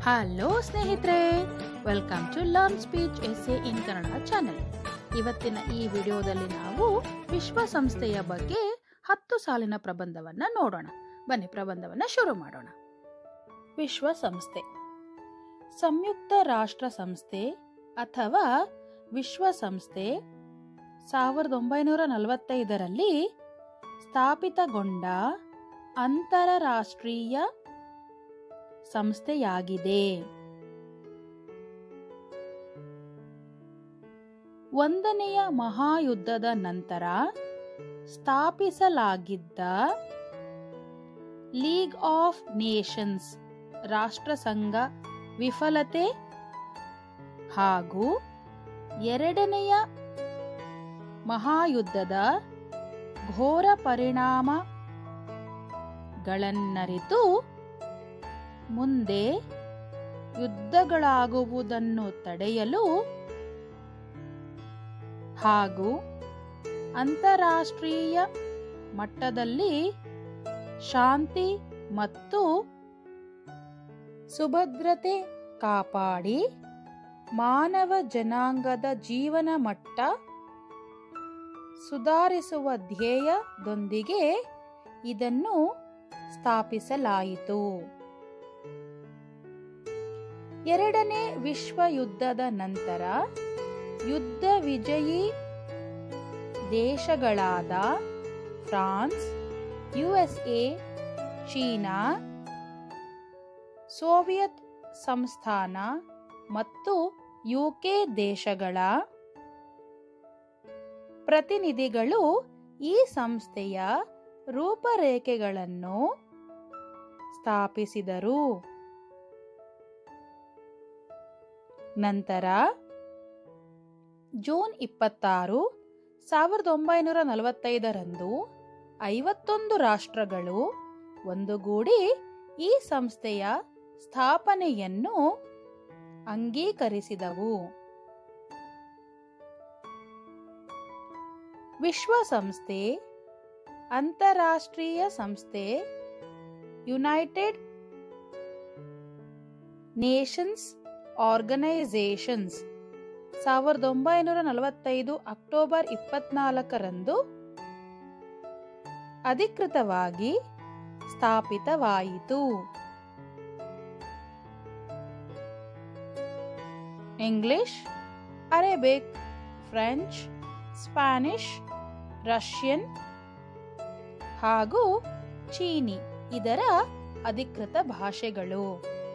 hello ಸ್ನೇಹಿತರೆ welcome to learn speech S A in Kannada channel ಇವತ್ತಿನ ಈ ವಿಡಿಯೋದಲ್ಲಿ ನಾವು ವಿಶ್ವಸಂಸ್ಥೆಯ ಬಗ್ಗೆ ಹತ್ತು ಸಾಲಿನ ಪ್ರಬಂಧವನ್ನ ನೋಡೋಣ ಬನ್ನಿ ಪ್ರಬಂಧವನ್ನ ಶುರು ಮಾಡೋಣ ವಿಶ್ವಸಂಸ್ಥೆ ಸಂಯುಕ್ತ ರಾಷ್ಟ್ರ ಸಂಸ್ಥೆ ಅಥವಾ ವಿಶ್ವಸಂಸ್ಥೆ ಸಾವಿರದ ಒಂಬೈನೂರ ನಲವತ್ತೈದರಲ್ಲಿ ಸ್ಥಾಪಿತಗೊಂಡ ಅಂತಾರಾಷ್ಟ್ರೀಯ ಸಂಸ್ಥೆಯಾಗಿದೆ ಒಂದನೆಯ ಮಹಾಯುದ್ಧದ ನಂತರ ಸ್ಥಾಪಿಸಲಾಗಿದ್ದ ಲೀಗ್ ಆಫ್ ನೇಷನ್ಸ್ ರಾಷ್ಟ್ರಸಂಘ ವಿಫಲತೆ ಹಾಗೂ ಎರಡನೆಯ ಮಹಾಯುದ್ಧದ ಘೋರ ಪರಿಣಾಮಗಳನ್ನರಿತು ಮುಂದೆ ಯುದ್ಧಗಳಾಗುವುದನ್ನು ತಡೆಯಲು ಹಾಗೂ ಅಂತಾರಾಷ್ಟ್ರೀಯ ಮಟ್ಟದಲ್ಲಿ ಶಾಂತಿ ಮತ್ತು ಸುಭದ್ರತೆ ಕಾಪಾಡಿ ಮಾನವ ಜನಾಂಗದ ಜೀವನ ಮಟ್ಟ ಸುಧಾರಿಸುವ ಧ್ಯೇಯದೊಂದಿಗೆ ಇದನ್ನು ಸ್ಥಾಪಿಸಲಾಯಿತು ಎರಡನೇ ವಿಶ್ವ ಯುದ್ಧದ ನಂತರ ಯುದ್ಧ ವಿಜಯಿ ದೇಶಗಳಾದ ಫ್ರಾನ್ಸ್ ಯುಎಸ್ಎ ಚೀನಾ ಸೋವಿಯತ್ ಸಂಸ್ಥಾನ ಮತ್ತು ಯುಕೆ ದೇಶಗಳ ಪ್ರತಿನಿಧಿಗಳು ಈ ಸಂಸ್ಥೆಯ ರೂಪರೇಖೆಗಳನ್ನು ಸ್ಥಾಪಿಸಿದರು ನಂತರ ಜೂನ್ ಇಪ್ಪತ್ತಾರು ಸಾವಿರದ ಒಂಬೈನೂರ ನಲವತ್ತೈದರಂದು ಐವತ್ತೊಂದು ರಾಷ್ಟ್ರಗಳು ಒಂದುಗೂಡಿ ಈ ಸಂಸ್ಥೆಯ ಸ್ಥಾಪನೆಯನ್ನು ಅಂಗೀಕರಿಸಿದವು ವಿಶ್ವಸಂಸ್ಥೆ ಅಂತಾರಾಷ್ಟ್ರೀಯ ಸಂಸ್ಥೆ ಯುನೈಟೆಡ್ ನೇಷನ್ಸ್ ಆರ್ಗನೈಸೇಷನ್ಸ್ ಸಾವಿರದ ಒಂಬೈನೂರ ನಲವತ್ತೈದು ಅಕ್ಟೋಬರ್ ಇಪ್ಪತ್ನಾಲ್ಕರಂದು ಅಧಿಕೃತವಾಗಿ ಸ್ಥಾಪಿತವಾಯಿತು English Arabic French Spanish Russian ಹಾಗೂ ಚೀನಿ ಇದರ ಅಧಿಕೃತ ಭಾಷೆಗಳು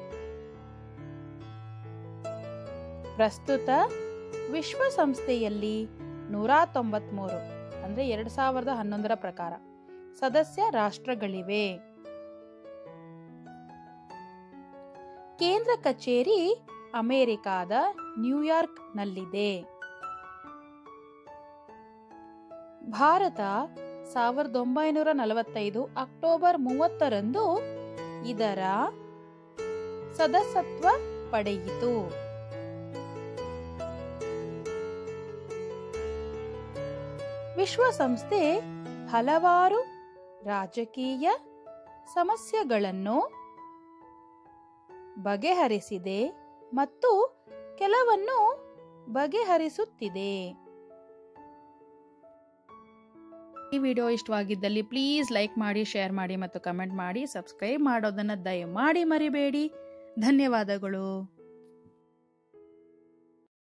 ಪ್ರಸ್ತುತ ವಿಶ್ವಸಂಸ್ಥೆಯಲ್ಲಿ ನೂರ ತೊಂಬತ್ಮೂರು ಅಂದ್ರೆ ಎರಡ್ ಸಾವಿರದ ಹನ್ನೊಂದರ ಪ್ರಕಾರ ಸದಸ್ಯ ರಾಷ್ಟ್ರಗಳಿವೆ ಕೇಂದ್ರ ಕಚೇರಿ ಅಮೆರಿಕಾದ ನ್ಯೂಯಾರ್ಕ್ ನಲ್ಲಿದೆ ಭಾರತ ಸಾವಿರದ ಒಂಬೈನೂರ ನಲವತ್ತೈದು ಅಕ್ಟೋಬರ್ ಮೂವತ್ತರಂದು ಇದರ ಸದಸ್ಯತ್ವ ಪಡೆಯಿತು ವಿಶ್ವಸಂಸ್ಥೆ ಹಲವಾರು ರಾಜಕೀಯ ಸಮಸ್ಯೆಗಳನ್ನು ಬಗೆಹರಿಸಿದೆ ಮತ್ತು ಕೆಲವನ್ನು ಬಗೆಹರಿಸುತ್ತಿದೆ ಈ ವಿಡಿಯೋ ಇಷ್ಟವಾಗಿದ್ದಲ್ಲಿ ಪ್ಲೀಸ್ ಲೈಕ್ ಮಾಡಿ ಶೇರ್ ಮಾಡಿ ಮತ್ತು ಕಮೆಂಟ್ ಮಾಡಿ ಸಬ್ಸ್ಕ್ರೈಬ್ ಮಾಡೋದನ್ನು ದಯಮಾಡಿ ಮರಿಬೇಡಿ ಧನ್ಯವಾದಗಳು